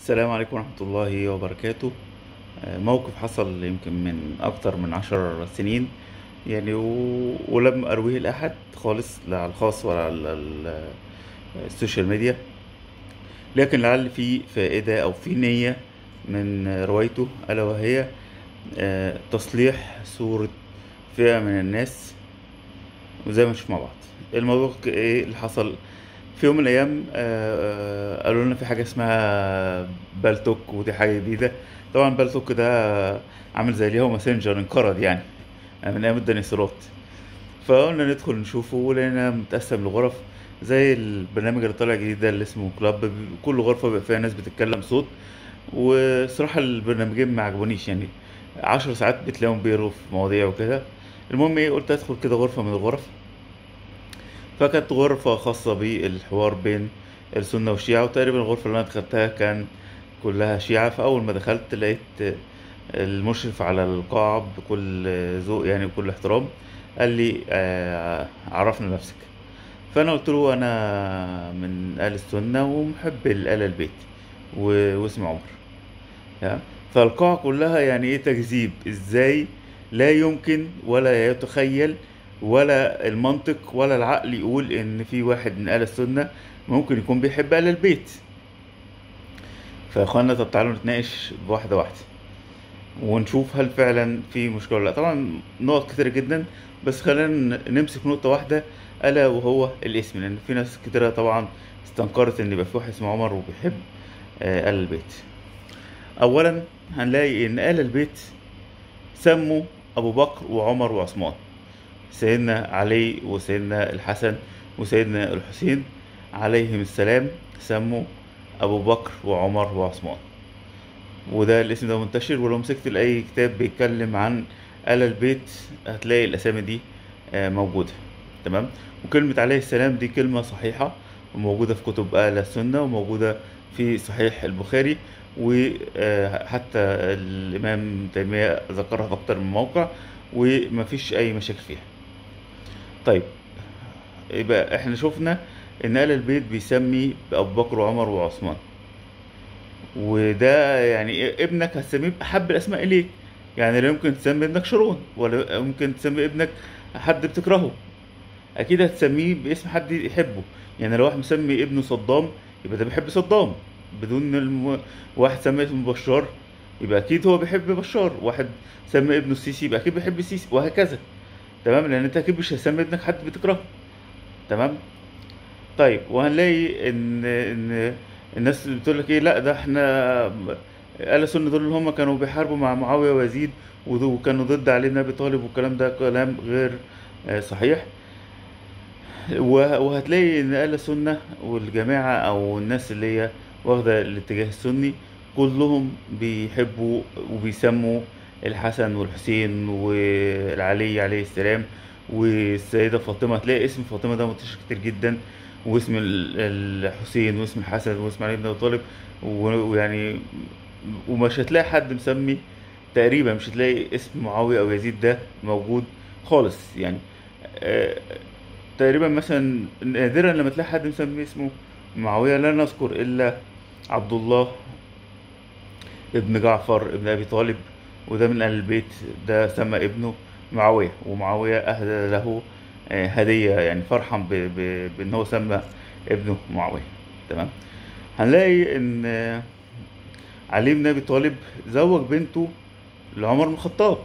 السلام عليكم ورحمة الله وبركاته آه، موقف حصل يمكن من أكتر من عشر سنين يعني و... ولم أرويه لأحد خالص لا على الخاص ولا على ال- السوشيال ميديا لكن لعل في فائدة أو في نية من روايته ألا وهي آه، تصليح صورة فئة من الناس وزي ما نشوف مع بعض الموضوع ك- ايه اللي حصل في يوم من الايام آه، آه، قالوا لنا في حاجه اسمها بالتوك ودي حاجه جديده طبعا بالتوك ده عامل زي الياهو ماسنجر انقرض يعني من ايام الديناصورات فقلنا ندخل نشوفه ولقينا متقسم لغرف زي البرنامج اللي طالع جديد ده اللي اسمه كلاب كل غرفه بيبقى فيها ناس بتتكلم صوت وصراحه البرنامجين ما عجبونيش يعني عشر ساعات بتلاقيهم بيروا في مواضيع وكده المهم ايه قلت ادخل كده غرفه من الغرف فكانت غرفة خاصة بالحوار بين السنة والشيعة وتقريبا الغرفة اللي أنا دخلتها كان كلها شيعة فأول ما دخلت لقيت المشرف على القاعة بكل ذوق يعني بكل احترام قال لي آه، عرفنا نفسك فأنا قلت له أنا من آل السنة ومحب لآل البيت و- واسمي عمر تمام؟ فالقاعة كلها يعني ايه تكذيب ازاي لا يمكن ولا يتخيل ولا المنطق ولا العقل يقول ان في واحد من آل السنة ممكن يكون بيحب آل البيت فيا اخوانا طب تعالوا نتناقش واحدة واحدة ونشوف هل فعلا في مشكلة ولا لا طبعا نقط كتيرة جدا بس خلينا نمسك نقطة واحدة ألا وهو الاسم لأن في ناس كتيرة طبعا استنكرت إن يبقى في واحد اسمه عمر وبيحب آه، آل البيت اولا هنلاقي ان آل البيت سموا ابو بكر وعمر وعثمان سيدنا علي وسيدنا الحسن وسيدنا الحسين عليهم السلام سموا ابو بكر وعمر وعثمان وده الاسم ده منتشر ولو مسكت لاي كتاب بيتكلم عن آل البيت هتلاقي الاسامي دي آه، موجوده تمام وكلمه عليه السلام دي كلمه صحيحه وموجوده في كتب اهل السنه وموجوده في صحيح البخاري وحتى الامام ابن تيميه ذكرها في اكتر من موقع ومفيش اي مشاكل فيها طيب يبقى احنا شفنا ان آل البيت بيسمي ابو بكر وعمر وعثمان وده يعني ابنك هتسميه بأحب الأسماء إليك يعني لا يمكن تسمي ابنك شرون ولا يمكن تسمي ابنك حد بتكرهه أكيد هتسميه باسم حد يحبه يعني لو واحد مسمي ابنه صدام يبقى ده بيحب صدام بدون الم... واحد سمى اسمه بشار يبقى أكيد هو بيحب بشار واحد سمى ابنه السيسي يبقى أكيد بيحب السيسي وهكذا تمام لأن أنت أكيد مش هتسمي ابنك حد بتكرهه تمام طيب وهنلاقي ان ان الناس بتقول لك ايه لا ده احنا آل السنة دول اللي هم كانوا بيحاربوا مع معاوية ويزيد وذو- وكانوا ضد علي بن ابي طالب والكلام ده كلام غير آه، صحيح وه- وهتلاقي ان آل السنة والجماعة او الناس اللي هي واخدة الاتجاه السني كلهم بيحبوا وبيسموا الحسن والحسين والعلي عليه السلام والسيدة فاطمة هتلاقي اسم فاطمة ده منتشر كتير جدا واسم ال- الحسين واسم الحسن واسم علي بن ابي طالب و- ويعني ومش هتلاقي حد مسمي تقريبا مش هتلاقي اسم معاوية او يزيد ده موجود خالص يعني آه، تقريبا مثلا نادرا لما تلاقي حد مسمي اسمه معاوية لا نذكر الا عبد الله ابن جعفر ابن ابي طالب وده من اهل البيت ده سمى ابنه معاوية ومعاوية اهدى له آه، هدية يعني فرحا ب- ب- بان هو سمى ابنه معاوية تمام هنلاقي ان آه، علي بن ابي طالب زوج بنته لعمر بن الخطاب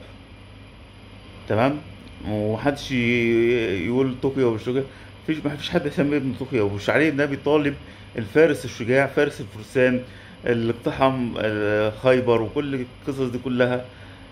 تمام ومحدش ي- يقول طوكيا ومش طوكيا مفيش ما فيش حد يسمي ابنه طوكيا ومش علي بن ابي طالب الفارس الشجاع فارس الفرسان اللي اقتحم آه، خيبر وكل القصص دي كلها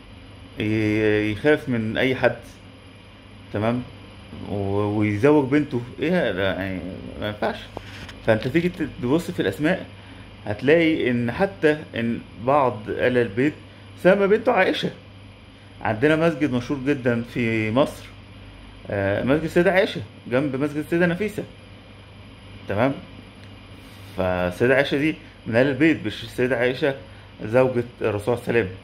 ي- يخاف من اي حد تمام و- ويزوج بنته ايه ده يعني ما ينفعش فانت تيجي تبص في الاسماء هتلاقي ان حتى ان بعض آل البيت سمى بنته عائشة عندنا مسجد مشهور جدا في مصر آه، مسجد السيدة عائشة جنب مسجد السيدة نفيسة تمام فالسيدة عائشة دي من آل البيت مش السيدة عائشة زوجة الرسول صلى الله عليه وسلم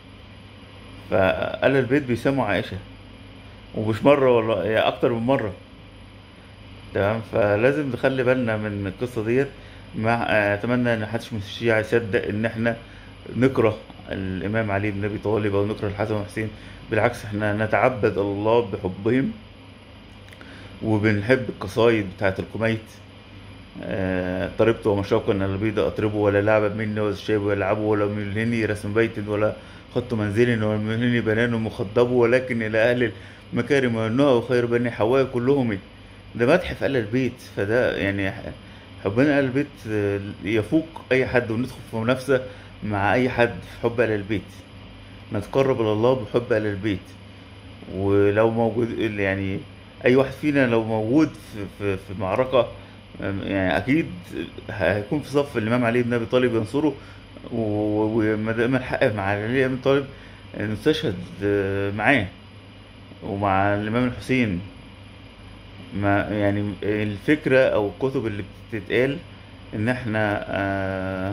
فآل البيت بيسموا عائشة ومش مرة ولا هي أكتر من مرة تمام فلازم نخلي بالنا من من القصة ديت مع آه، اتمنى ان محدش من الشيعة يصدق ان احنا نكره الامام علي بن ابي طالب او نكره الحسن والحسين بالعكس احنا نتعبد الله بحبهم وبنحب القصايد بتاعت الكوميت آه، طربت ومشوقا ان البيض اطربه ولا لعب مني والشاب يلعبه ولا ملهني رسم بيت ولا خط منزل ولا ملهني بنان مخضب ولكن الى اهل المكارم والنهى وخير بني حواء كلهم ده مدح في اهل البيت فده يعني حبنا اهل البيت آه، يفوق اي حد وندخل في منافسه مع اي حد في حب اهل البيت نتقرب الى الله بحب اهل البيت ولو موجود يعني اي واحد فينا لو موجود في في, في معركه يعني اكيد هيكون في صف الامام علي بن ابي طالب ينصره وما دام الحق مع علي بن ابي طالب نستشهد معاه ومع الامام الحسين ما يعني الفكره او الكتب اللي بتتقال ان احنا آه،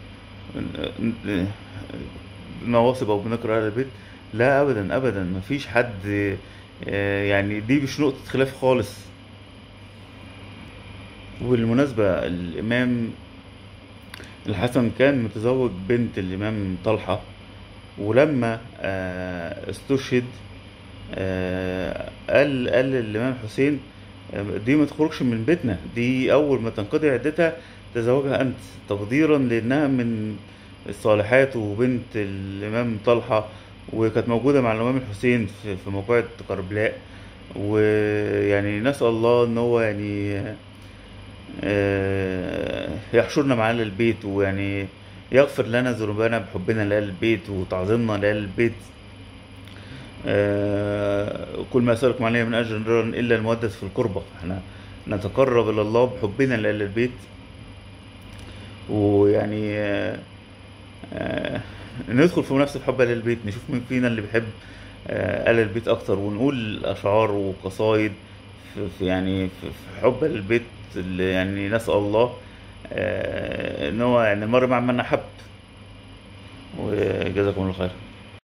نواصب او بنقرا اهل البيت لا ابدا ابدا مفيش حد آه، يعني دي مش نقطه خلاف خالص وبالمناسبة الإمام الحسن كان متزوج بنت الإمام طلحة ولما آه، استشهد آه، قال قال للإمام حسين آه، دي ما تخرجش من بيتنا دي أول ما تنقضي عدتها تزوجها أنت تقديرا لأنها من الصالحات وبنت الإمام طلحة وكانت موجودة مع الإمام الحسين في في موقعة كربلاء ويعني نسأل الله إن هو يعني آه، يحشرنا معاه للبيت ويعني يغفر لنا ذنوبنا بحبنا لآل البيت وتعظيمنا لآل البيت آه، كل ما أسألكم عليه من أجر إلا المودة في القربة احنا نتقرب إلى الله بحبنا لآل البيت ويعني آه، آه، ندخل في منافسة حب آل البيت نشوف مين فينا اللي بيحب آه، آل البيت أكتر ونقول أشعار وقصايد في في- يعني في في حب آل البيت اللي يعني نسأل الله آه، إن هو يعني المرء مع من أحب وجزاكم الله خير